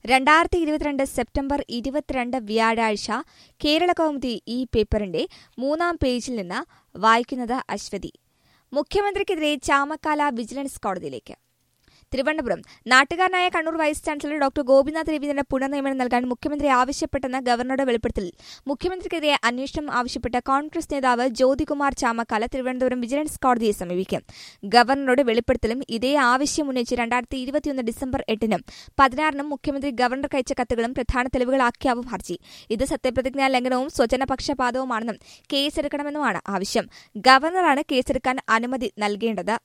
രണ്ടായിരത്തി ഇരുപത്തിരണ്ട് സെപ്റ്റംബർ ഇരുപത്തിരണ്ട് വ്യാഴാഴ്ച കേരള കൗമുദി ഈ പേപ്പറിന്റെ മൂന്നാം പേജിൽ നിന്ന് വായിക്കുന്നത് അശ്വതി മുഖ്യമന്ത്രിക്കെതിരെ ചാമക്കാല വിജിലൻസ് കോടതിയിലേക്ക് തിരുവനന്തപുരം നാട്ടുകാരനായ Kannur vice chancellor doctor Gopinath രവീന്ദ്രന് പുനർനിയമനം നൽകാൻ മുഖ്യമന്ത്രി ആവശ്യപ്പെട്ടെന്ന ഗവർണറുടെ വെളിപ്പെടുത്തൽ മുഖ്യമന്ത്രിക്കെതിരെ അന്വേഷണം ആവശ്യപ്പെട്ട കോൺഗ്രസ് നേതാവ് ജ്യോതികുമാർ ചാമക്കാല തിരുവനന്തപുരം വിജിലൻസ് കോടതിയെ സമീപിക്കും ഗവർണറുടെ വെളിപ്പെടുത്തലും ഇതേ ആവശ്യം ഉന്നയിച്ച് രണ്ടായിരത്തി ഇരുപത്തിയൊന്ന് ഡിസംബർ എട്ടിനും പതിനാറിനും മുഖ്യമന്ത്രി ഗവർണർക്ക് അയച്ച കത്തുകളും പ്രധാന തെളിവുകളാക്കിയാവും ഹർജി ഇത് സത്യപ്രതിജ്ഞാ ലംഘനവും സ്വജനപക്ഷപാതവുമാണെന്നും കേസെടുക്കണമെന്നുമാണ് ആവശ്യം ഗവർണറാണ് കേസെടുക്കാൻ അനുമതി നൽകേണ്ടത്